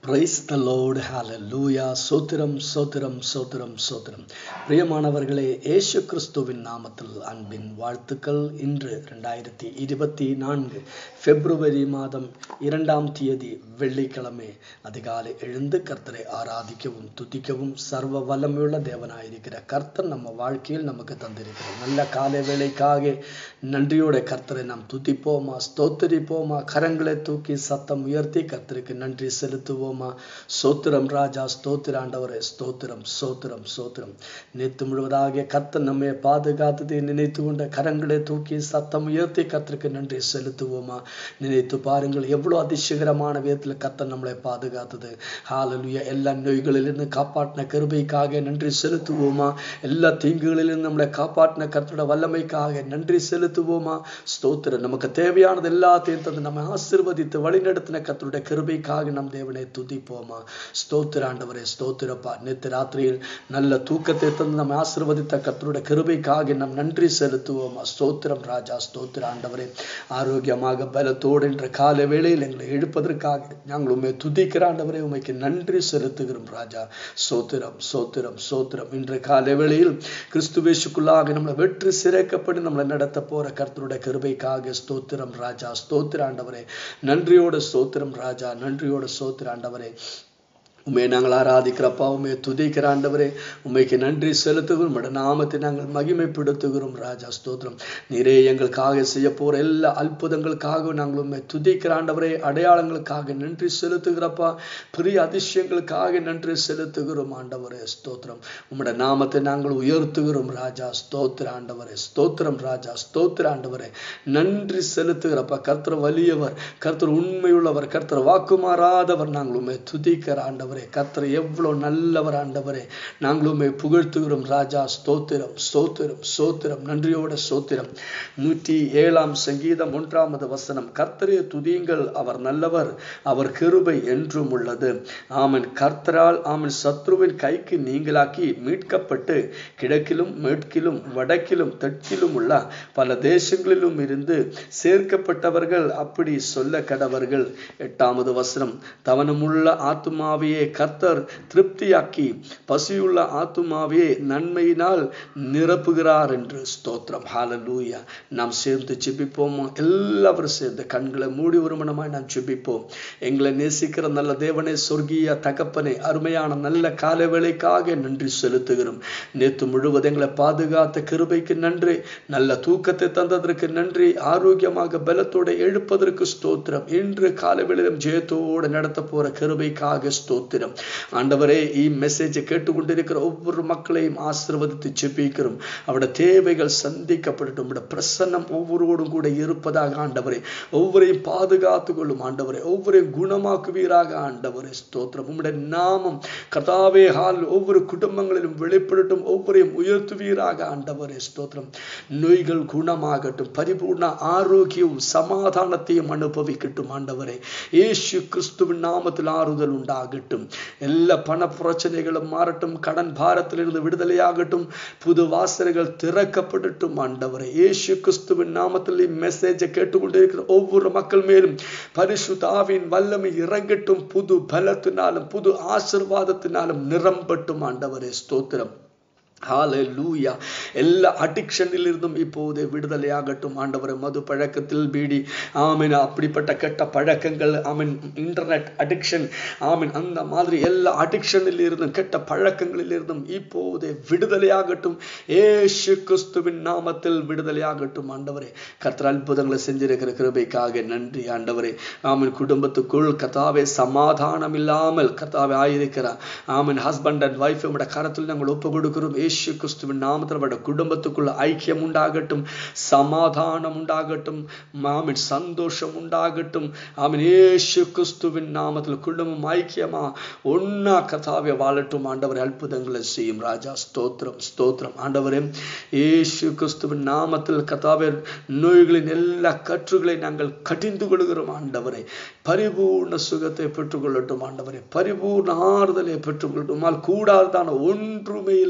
praise the லோர்டு ஹalleluya சோத்திரம் சோத்திரம் சோத்திரம் சோத்திரம் பிரியமானவர்களே இயேசு கிறிஸ்துவின் நாமத்தில் அன்பின் வாழ்த்துக்கள் இன்று ரெண்டாயிரத்தி இருபத்தி நான்கு பிப்ரவரி மாதம் இரண்டாம் தேதி வெள்ளிக்கிழமை அதிகாலை எழுந்து கர்த்தரை ஆராதிக்கவும் துதிக்கவும் சர்வ வல்லமையுள்ள தேவனாயிருக்கிற கர்த்தர் நம்ம வாழ்க்கையில் நமக்கு தந்திருக்கிற நல்ல காலை வேளைக்காக நன்றியோட கர்த்தரை நாம் துதிப்போமா ஸ்தோத்தரிப்போமா கரங்களை தூக்கி சத்தம் உயர்த்தி கர்த்தருக்கு நன்றி செலுத்துவோமா சோத்திரம் ராஜா ஸ்தோத்திர ஆண்டவரே ஸ்தோத்திரம் சோத்திரம் சோத்திரம் நேற்று முழுவதாக கர்த்தர் நம்மை பாதுகாத்ததை நினைத்து கொண்ட கரங்களை தூக்கி சத்தம் உயர்த்தி கர்த்தருக்கு நன்றி செலுத்துவோமா நினைத்து பாருங்கள் எவ்வளவு அதிசயகரமான விதத்தில் கர்த்தர் நம்மளை பாதுகாத்தது ஹாலலுயா எல்லா நோய்களிலிருந்து காப்பாற்றின கருபைக்காக நன்றி செலுத்துவோமா எல்லா தீங்குகளிலிருந்து நம்மளை காப்பாற்றின கர்த்தரோட வல்லமைக்காக நன்றி செலுத்துவோமா ஸ்தோத்திரம் நமக்கு தேவையானது எல்லாத்தையும் தந்து நம்ம ஆசிர்வதித்து வழிநடத்தின கர்த்தருடைய கிருபைக்காக நம் தேவனை துதிப்போமா ஸ்தோத்திர ஆண்டவரே ஸ்தோத்திரப்பா நேற்று ராத்திரியில் நல்ல தூக்கத்தை தந்து நம்ம ஆசிர்வதித்த கர்த்தருடைய கிருபைக்காக நம் நன்றி செலுத்துவோமா ஸ்தோத்திரம் ராஜா ஸ்தோத்திர ஆண்டவரே ஆரோக்கியமாக பலத்தோடு என்ற கால வேளையில் எங்களை எழுப்பதற்காக நாங்கள் உண்மை துதிக்கிற ஆண்டவரே உண்மைக்கு நன்றி செலுத்துகிறோம் ராஜா சோத்திரம் சோத்திரம் சோத்திரம் இன்று கால வேளையில் கிறிஸ்துவேஷுக்குள்ளாக நம்மளை வெற்றி சிறைக்கப்பட்டு நம்மளை நடத்த போற கர்த்தருடைய கிருபைக்காக ஸ்தோத்திரம் ராஜா ஸ்தோத்திர ஆண்டவரே நன்றியோட ஸ்தோத்திரம் ராஜா நன்றியோட ஸ்தோத்திர ஆண்டவரே உண்மை நாங்கள் ஆராதிக்கிறப்பா உண்மை துதிக்கிற ஆண்டவரே உண்மைக்கு நன்றி செலுத்துகிறோம் உடைய நாமத்தை நாங்கள் மகிமைப்படுத்துகிறோம் ராஜா ஸ்தோத்திரம் நீரே எங்களுக்காக செய்ய போற எல்லா அற்புதங்களுக்காக நாங்கள் உண்மை துதிக்கிற ஆண்டவரே அடையாளங்களுக்காக நன்றி செலுத்துகிறப்பா பெரிய அதிசயங்களுக்காக நன்றி செலுத்துகிறோம் ஆண்டவரே ஸ்தோத்திரம் உம்முடைய நாமத்தை நாங்கள் உயர்த்துகிறோம் ராஜா ஸ்தோத்திர ஆண்டவரே ஸ்தோத்திரம் ராஜா ஸ்தோத்திர ஆண்டவரே நன்றி செலுத்துகிறப்பா கர்த்தர் வலியவர் கர்த்தர் உண்மையுள்ளவர் கர்த்தர் வாக்குமாறாதவர் நாங்கள் உண்மை துதிக்கிற ஆண்டவர் ஆண்டவரே கர்த்தர் எவ்வளவு நல்லவர் ஆண்டவரே நாங்களுமே புகழ்த்துகிறோம் ராஜா ஸ்தோத்திரம் ஸ்தோத்திரம் ஸ்தோத்திரம் நன்றியோட ஸ்தோத்திரம் நூற்றி ஏழாம் சங்கீதம் ஒன்றாமது வசனம் கர்த்தரே துதியுங்கள் அவர் நல்லவர் அவர் கிருபை என்றும் உள்ளது ஆமன் கர்த்தரால் ஆமன் சத்ருவின் கைக்கு நீங்களாக்கி மீட்கப்பட்டு கிழக்கிலும் மேற்கிலும் வடக்கிலும் தெற்கிலும் உள்ள பல தேசங்களிலும் இருந்து சேர்க்கப்பட்டவர்கள் அப்படி சொல்ல கடவர்கள் எட்டாமது வசனம் தவனமுள்ள ஆத்துமாவையே கர்த்தர் திருப்தியாக்கி பசியுள்ள ஆத்துமாவே நன்மையினால் நிரப்புகிறார் என்று ஸ்தோத்திரம் ஹாலலூயா நாம் சேர்ந்து செபிப்போம் எல்லாரும் சேர்ந்து கண்களை மூடி ஒருமனமாய் நாம் செபிப்போம் எங்களை நேசிக்கிற நல்ல தேவனே சொர்க்கிய தகப்பனே அருமையான நல்ல கால வேலைக்காக நன்றி செலுத்துகிறோம் நேற்று முழுவதும் எங்களை பாதுகாத்த கிருபைக்கு நன்றி நல்ல தூக்கத்தை தந்ததற்கு நன்றி ஆரோக்கியமாக பலத்தோடு எழுப்பதற்கு ஸ்தோத்திரம் இன்று கால வேளையிலும் ஜெயத்தோடு நடத்த போற கிருபைக்காக ஸ்தோத்திரம் ஆண்டவரே ഈ മെസ്സേജ് കേട്ടുകൊണ്ടിരിக்கிற ஒவ்வொரு மக்களையும் ஆசிர்வதித்து ஜெபிக்கிறோம் அவருடைய தேவைகள் சந்திக்கப்படட்டும் உடைய பிரசன்னம் ஒவ்வொருவரும் கூட இருப்பதாக ஆண்டவரே ஒவ்வொரையும் பாதுகாத்து கொள்ளும் ஆண்டவரே ஒவ்வொரையும் குணமாக்குவீராக ஆண்டவரே ஸ்தோத்திரம் உம்முடைய நாமம் கதாவே ஹால் ஒவ்வொரு குடும்பங்களிலும் வெளிப்படட்டும் ஒவ்வொரையும் உயர்த்துவீராக ஆண்டவரே ஸ்தோத்திரம் நோய்கள் குணமாகட்டும் பரிபூர்ண ஆரோக்கியവും சமாதானத்தையும் அனுபவிக்கட்டும் ஆண்டவரே இயேசு கிறிஸ்துவின் நாமத்தில் ஆறுதல் உண்டாகட்டும் எல்லா பண பிரச்சனைகளும் மாறட்டும் கடன் பாரத்திலிருந்து விடுதலையாகட்டும் புது வாசல்கள் திறக்கப்படட்டும் ஆண்டவரை இயேசு கிறிஸ்துவின் நாமத்தில் மெசேஜை கேட்டுக்கொண்டிருக்கிற ஒவ்வொரு மக்கள் மேலும் பரிசுத்தாவின் வல்லமை இறங்கட்டும் புது பலத்தினாலும் புது ஆசிர்வாதத்தினாலும் நிரம்பட்டும் ஆண்டவரே ஸ்தோத்திரம் ஹாலூயா எல்லா அடிக்ஷனில் இருந்தும் இப்போதே விடுதலையாகட்டும் ஆண்டவரை மது பழக்கத்தில் பீடி ஆமீன் அப்படிப்பட்ட கெட்ட பழக்கங்கள் ஆமீன் இன்டர்நெட் அடிக்ஷன் ஆமீன் அந்த மாதிரி எல்லா அடிக்ஷனில் இருந்தும் கெட்ட பழக்கங்களில் இருந்தும் இப்போதே விடுதலையாகட்டும் ஏசு கிறிஸ்துவின் நாமத்தில் விடுதலையாகட்டும் ஆண்டவரே கர்த்தர் அற்புதங்களை செஞ்சிருக்கிற கிருபைக்காக நன்றி ஆண்டவரே ஆமீன் குடும்பத்துக்குள் கத்தாவே சமாதானம் இல்லாமல் கத்தாவே ஆயிருக்கிறார் ஆமீன் ஹஸ்பண்ட் அண்ட் ஒய்ஃப் கரத்தில் நாங்கள் ஒப்பு கொடுக்கிறோம் യേശു ക്രിസ്തുവിൻ നാമത്തിൽ അവരുടെ കുടുംബത്തുക്കുള്ള ഐക്യം ഉണ്ടാകട്ടും സമാധാനം ഉണ്ടാകട്ടും ആമിൻ സന്തോഷം ഉണ്ടാകട്ടും ആമിൻ യേശു ക്രിസ്തുവിൻ നാമത്തിൽ കുടുംബം ഐക്യമാ ഒന്നാ കഥാവ്യ വാழட்டும் ஆண்டவரை அற்புதங்களை செய்யும் ராஜா ஸ்தோத்திரம் ஸ்தோத்திரம் ஆண்டவரே இயேசு கிறிஸ்துவின் நாமத்தில் கதாவே நோய்களின் எல்லா கற்றுகளை நாங்கள் கடிந்து கொள்கிறோம் ஆண்டவரை பரிபூர்ண சுகத்தை பெற்றுக்கொள்ளட்டும் ஆண்டவரே பரிபூர்ண ஆறுதலை பெற்றுக்கொள்ளட்டும் கூடாதான ஒன்றுமே இல்லை ஆண்டவரே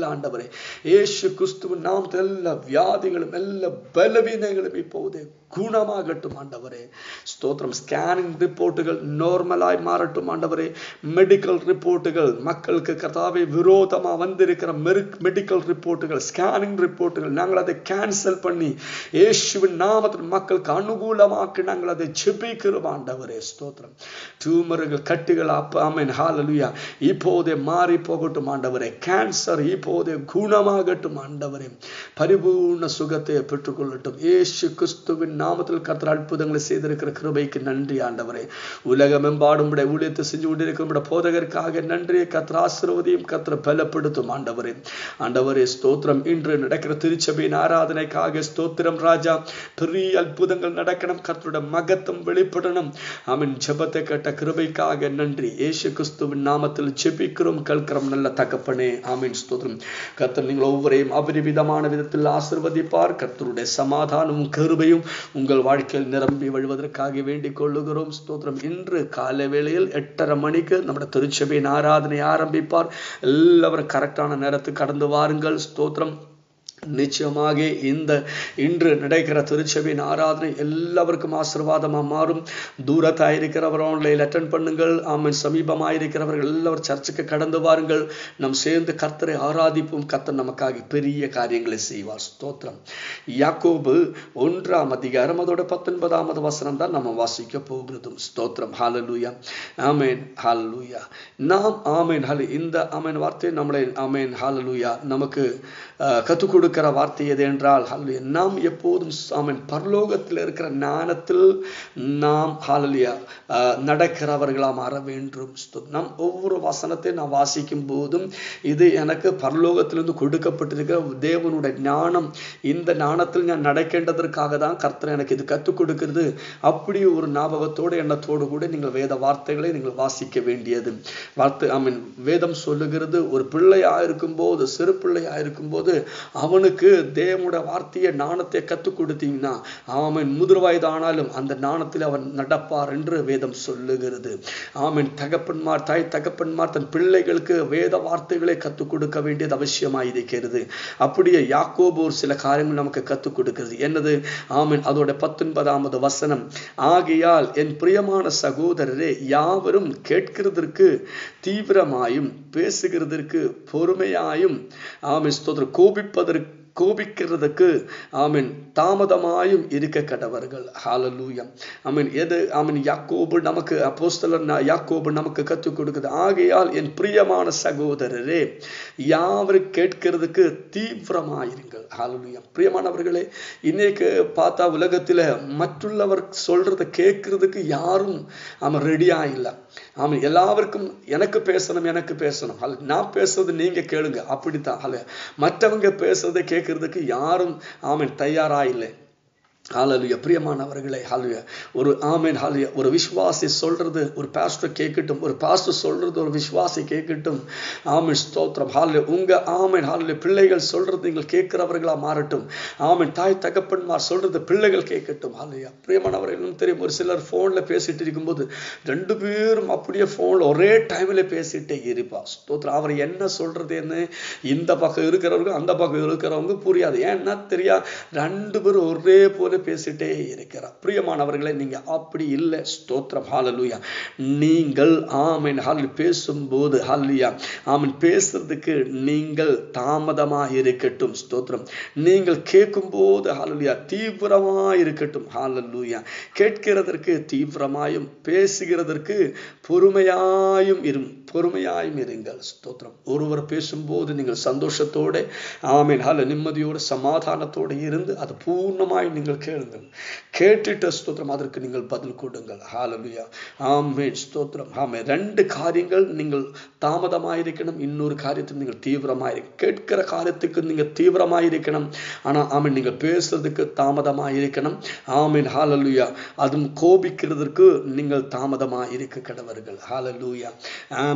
യേശു ക്രിസ്തുവിൻ നാമത്തിൽ എല്ലാ വ്യാധികളും എല്ലാ ബലവീനങ്ങളും இப்போது குணமாகட்டும் ஆண்டவரே ஸ்தோத்திரம் ஸ்கேனிங் ரிப்போர்ட்டுகள் நார்மலாய் மாறட்டும் ஆண்டவரே மெடிக்கல் ரிப்போர்ட்டுகள் மக்களுக்கு கதாவை விரோதமா வந்திருக்கிற மெடிக்கல் ரிப்போர்ட்டுகள் ஸ்கேனிங் ரிப்போர்ட்டுகள் நாங்கள் அதை கேன்சல் பண்ணி இயேசுவின் நாமத்தில் மக்களுக்கு அனுகூலமாக்கி நாங்கள் அதை ஜெபிக்கிறோம் ஆண்டவரே ஸ்தோத்திரம் டியூமர்கள் கட்டிகள் அப்ப ஆமென் ஹalleluya இப்போதே மாறி போகட்டும் ஆண்டவரே கேன்சர் இப்போதே குணமாகட்டும் ஆண்டவரே பரிபூர்ண சுகத்தை பெற்றுக்கொள்ளட்டும் இயேசு கிறிஸ்துவின் நாமத்தில் கர்த்தர் அற்புதங்களை செய்திருக்கிற கிருபைக்கு நன்றி ஆண்டவரே உலகமெம்பாடும் உடைய ஊழியத்தை செஞ்சு கொண்டிருக்கிற போதகருக்காக நன்றி கர்த்தர் ஆசீர்வதியும் கர்த்தர் பலப்படுத்தும் ஆண்டவரே ஆண்டவரே ஸ்தோத்திரம் இன்று நடக்கிற திருச்சபையின் ஆராதனைக்காக ஸ்தோத்திரம் ராஜா பெரிய அற்புதங்கள் நடக்கணும் கர்த்தருடைய மகத்தம் வெளிப்படணும் அவன் ஜெபத்தை கேட்ட கிருபைக்காக நன்றி இயேசு கிறிஸ்துவின் நாமத்தில் ஜெபிக்கிறோம் கல்கிறோம் நல்ல தகப்பனே ஆமீன் ஸ்தோத்திரம் கர்த்தர் நீங்கள் ஒவ்வொருவரையும் அபரிவிதமான விதத்தில் ஆசிர்வதிப்பார் கர்த்தருடைய சமாதானமும் கருபையும் உங்கள் வாழ்க்கையில் நிரம்பி வழுவதற்காக வேண்டிக் கொள்ளுகிறோம் ஸ்தோத்திரம் இன்று காலை வேளையில் எட்டரை மணிக்கு நம்முடைய திருச்சபையின் ஆராதனை ஆரம்பிப்பார் எல்லாரும் கரெக்டான நேரத்துக்கு கடந்து வாருங்கள் ஸ்தோத்திரம் நிச்சயமாக இந்த இன்று நடக்கிற திருச்சபையின் ஆராதனை எல்லாருக்கும் ஆசீர்வாதமா மாறும் தூரத்தாய் இருக்கிறவர் ஆன்லைன் அட்டன் பண்ணுங்கள் ஆமன் சமீபமாக இருக்கிறவர்கள் எல்லாரும் சர்ச்சுக்கு கடந்து வாருங்கள் நம் சேர்ந்து கர்த்தரை ஆராதிப்போம் கர்த்தர் நமக்காக பெரிய காரியங்களை செய்வார் ஸ்தோத்திரம் யாக்கோபு ஒன்றாம் அதிகாரம் அதோட பத்தொன்பதாவது வசனம் தான் நம்ம வாசிக்க போகிறதும் ஸ்தோத்திரம் ஹாலலூயா ஆமேன் ஹாலலூயா நாம் ஆமேன் ஹலு இந்த ஆமேன் வார்த்தை நம்மளை ஆமேன் ஹாலலூயா நமக்கு கற்றுக் கொடுக்கிற வார்த்தை எது என்றால் ஹல்லுயா நாம் எப்போதும் ஆமன் பரலோகத்தில் இருக்கிற ஞானத்தில் நாம் ஹாலலியா நடக்கிறவர்களா மாற வேண்டும் நம் ஒவ்வொரு வசனத்தை நான் வாசிக்கும் போதும் இது எனக்கு பரலோகத்திலிருந்து கொடுக்கப்பட்டிருக்கிற தேவனுடைய ஞானம் இந்த ஞானத்தில் நான் நடக்கின்றதற்காக தான் கர்த்தர் எனக்கு இது கற்றுக் கொடுக்கிறது அப்படி ஒரு ஞாபகத்தோடு எண்ணத்தோடு கூட நீங்கள் வேத வார்த்தைகளை நீங்கள் வாசிக்க வேண்டியது வார்த்தை ஐ மீன் வேதம் சொல்லுகிறது ஒரு பிள்ளையா இருக்கும்போது சிறு பிள்ளையா இருக்கும்போது அவனுக்கு தேவனுடைய வார்த்தையை நாணத்தை கற்றுக் கொடுத்தீங்கன்னா அவன் முதிர் வயதானாலும் அந்த நாணத்தில் அவன் நடப்பார் என்று வேதம் சொல்லுகிறது ஆமன் தகப்பன்மார் தாய் தகப்பன்மார் தன் பிள்ளைகளுக்கு வேத வார்த்தைகளை கற்றுக் கொடுக்க வேண்டியது அவசியமாக இருக்கிறது அப்படியே யாக்கோபு ஒரு சில காரியங்கள் நமக்கு கற்றுக் கொடுக்கிறது என்னது ஆமன் அதோட பத்தொன்பதாவது வசனம் ஆகையால் என் பிரியமான சகோதரரே யாவரும் கேட்கிறதற்கு தீவிரமாயும் பேசுகிறதற்கு பொறுமையாயும் ஆமை ஸ்தோத்திரம் கோபிப்பதற்கு கோபிக்கிறதுக்கு ஆமீன் தாமதமாயும் இருக்க கடவர்கள் ஹாலலூயம் ஆமீன் எது ஆமீன் யாக்கோபு நமக்கு அப்போஸ்தலர் யாக்கோபு நமக்கு கற்றுக் கொடுக்குது ஆகையால் என் பிரியமான சகோதரரே யாவரு கேட்கிறதுக்கு தீவிரமாயிருங்கள் ஹாலலூயம் பிரியமானவர்களே இன்னைக்கு பார்த்தா உலகத்தில் மற்றுள்ளவர் சொல்றத கேட்கறதுக்கு யாரும் அவன் ரெடியா இல்லை ஆமாம் எல்லாருக்கும் எனக்கு பேசணும் எனக்கு பேசணும் அல்ல நான் பேசுறது நீங்க கேளுங்க அப்படித்தான் அல்ல மற்றவங்க பேசுறதை கேட்கறதுக்கு யாரும் ஆமன் தயாரா இல்லை ஹாலலுயா பிரியமானவர்களே ஹாலுயா ஒரு ஆமேன் ஹாலுயா ஒரு விஸ்வாசி சொல்றது ஒரு பாஸ்டர் கேட்கட்டும் ஒரு பாஸ்டர் சொல்றது ஒரு விஸ்வாசி கேட்கட்டும் ஆமீன் ஸ்தோத்திரம் ஹாலுயா உங்க ஆமேன் ஹாலுயா பிள்ளைகள் சொல்றது நீங்கள் கேட்கிறவர்களா மாறட்டும் ஆமீன் தாய் தகப்பன்மார் சொல்றது பிள்ளைகள் கேட்கட்டும் ஹாலுயா பிரியமானவர்களும் தெரியும் ஒரு சிலர் போன்ல பேசிட்டு இருக்கும்போது ரெண்டு பேரும் அப்படியே போன்ல ஒரே டைம்ல பேசிட்டே இருப்பா ஸ்தோத்திரம் அவர் என்ன சொல்றதுன்னு இந்த பக்கம் இருக்கிறவங்க அந்த பக்கம் இருக்கிறவங்க புரியாது ஏன்னா தெரியா ரெண்டு பேரும் ஒரே போல பேசிட்டே இருக்கிறார் பிரியமானவர்களே நீங்க அப்படி இல்லை ஸ்தோத்திரம் ஹாலலுயா நீங்கள் ஆமீன் ஹால் பேசும்போது ஹாலியா ஆமீன் பேசுறதுக்கு நீங்கள் தாமதமா இருக்கட்டும் ஸ்தோத்திரம் நீங்கள் கேட்கும்போது ஹாலலுயா தீவிரமா இருக்கட்டும் ஹாலலுயா கேட்கிறதற்கு தீவிரமாயும் பேசுகிறதற்கு பொறுமையாயும் இரும் பொறுமையாயும் இருங்கள் ஸ்தோத்திரம் ஒருவர் பேசும்போது நீங்கள் சந்தோஷத்தோட ஆமீன் ஹால நிம்மதியோடு சமாதானத்தோடு இருந்து அது பூர்ணமாய் நீங்கள் கேளுங்கள் கேட்டுட்ட ஸ்தோத்திரம் அதற்கு நீங்கள் பதில் கொடுங்கள் ஹாலலுயா ஆமேன் ஸ்தோத்திரம் ஆமே ரெண்டு காரியங்கள் நீங்கள் தாமதமாயிருக்கணும் இன்னொரு காரியத்தில் நீங்கள் தீவிரமாயிரு கேட்கிற காரியத்துக்கு நீங்க தீவிரமாயிருக்கணும் ஆனா ஆமீன் நீங்கள் பேசுறதுக்கு தாமதமாயிருக்கணும் ஆமீன் ஹாலலுயா அதுவும் கோபிக்கிறதுக்கு நீங்கள் தாமதமாக இருக்க கடவர்கள் ஹாலலூயா ஆமீன்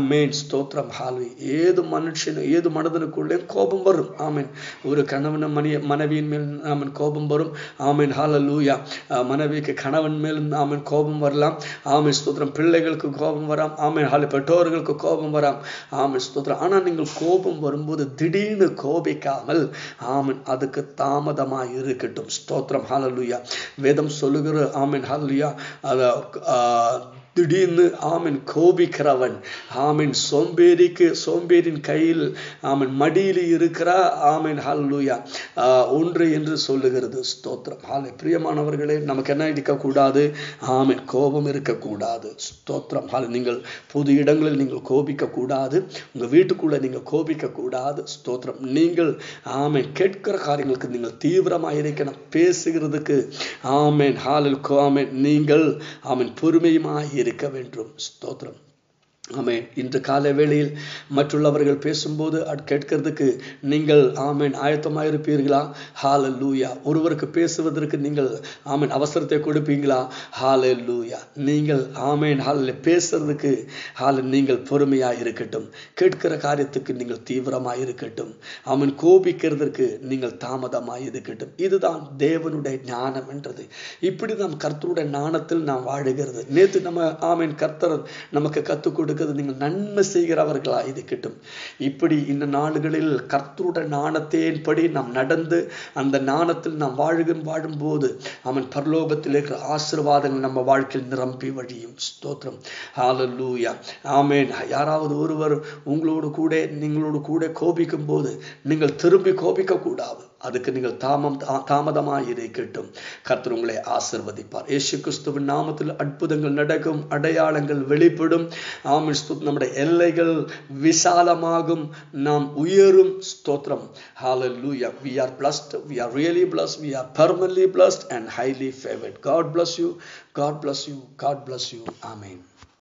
ஆமேன் ஸ்தோத்திரம் ஹாலி ஏது மனுஷன் ஏது மனதனுக்குள்ளே கோபம் வரும் ஆமேன் ஒரு கணவன் மணி மனைவியின் மேல் ஆமன் கோபம் வரும் ஆமேன் ஹாலலூயா மனைவிக்கு கணவன் மேலும் ஆமேன் கோபம் வரலாம் ஆமேன் ஸ்தோத்திரம் பிள்ளைகளுக்கு கோபம் வராம் ஆமேன் ஹாலி பெற்றோர்களுக்கு கோபம் வராம் ஆமேன் ஸ்தோத்திரம் ஆனால் நீங்கள் கோபம் வரும்போது திடீர்னு கோபிக்காமல் ஆமன் அதுக்கு தாமதமாக இருக்கட்டும் ஸ்தோத்திரம் ஹாலலுயா வேதம் சொல்லுகிற ஆமன் ஹாலலுயா அத திடீர்னு ஆமன் கோபிக்கிறவன் ஆமன் சோம்பேறிக்கு சோம்பேறின் கையில் ஆமன் மடியில் இருக்கிறா ஆமன் ஹல்லுயா ஒன்று என்று சொல்லுகிறது ஸ்தோத்திரம் ஹாலை பிரியமானவர்களே நமக்கு என்ன இருக்கக்கூடாது ஆமன் கோபம் இருக்கக்கூடாது ஸ்தோத்திரம் ஹால் நீங்கள் பொது இடங்களில் நீங்கள் கோபிக்க கூடாது உங்கள் வீட்டுக்குள்ளே நீங்கள் கோபிக்க கூடாது ஸ்தோத்திரம் நீங்கள் ஆமன் கேட்கிற காரியங்களுக்கு நீங்கள் தீவிரமாக இருக்கணும் பேசுகிறதுக்கு ஆமேன் ஹாலில் ஆமேன் நீங்கள் ஆமன் பொறுமையுமாய் இருக்க வேண்டும் ஸ்தோத்திரம் ஆமேன் இன்று காலை வேளையில் மற்றுள்ளவர்கள் பேசும்போது அது கேட்கறதுக்கு நீங்கள் ஆமேன் ஆயத்தமாக இருப்பீர்களா ஹால லூயா ஒருவருக்கு பேசுவதற்கு நீங்கள் ஆமேன் அவசரத்தை கொடுப்பீங்களா ஹால லூயா நீங்கள் ஆமேன் ஹாலில் பேசுறதுக்கு ஹால நீங்கள் பொறுமையாக இருக்கட்டும் கேட்கிற காரியத்துக்கு நீங்கள் தீவிரமாக இருக்கட்டும் ஆமேன் கோபிக்கிறதற்கு நீங்கள் தாமதமாக இருக்கட்டும் இதுதான் தேவனுடைய ஞானம் என்றது இப்படி நாம் கர்த்தருடைய ஞானத்தில் நாம் வாழுகிறது நேற்று நம்ம ஆமேன் கர்த்தர் நமக்கு கற்றுக் கொடுக்கிறது நீங்கள் நன்மை செய்கிறவர்களா இருக்கட்டும் இப்படி இந்த நாடுகளில் கர்த்தருடைய ஞானத்தின்படி நாம் நடந்து அந்த ஞானத்தில் நாம் வாழுகும் வாழும்போது அவன் பரலோகத்தில் இருக்கிற ஆசீர்வாதங்கள் நம்ம வாழ்க்கையில் நிரம்பி வழியும் ஸ்தோத்திரம் ஹalleluya ஆமென் யாராவது ஒருவர் உங்களோடு கூட நீங்களோடு கூட கோபிக்கும் போது நீங்கள் திரும்பி கோபிக்க கூடாது அதுக்கு நீங்கள் தாமம் தாமதமாக இருக்கட்டும் கர்த்தர் உங்களை ஆசிர்வதிப்பார் இயேசு கிறிஸ்துவின் நாமத்தில் அற்புதங்கள் நடக்கும் அடையாளங்கள் வெளிப்படும் ஆமின் நம்முடைய எல்லைகள் விசாலமாகும் நாம் உயரும் ஸ்தோத்திரம் hallelujah we are blessed we are really blessed we are permanently blessed and highly favored god bless you god bless you god bless you amen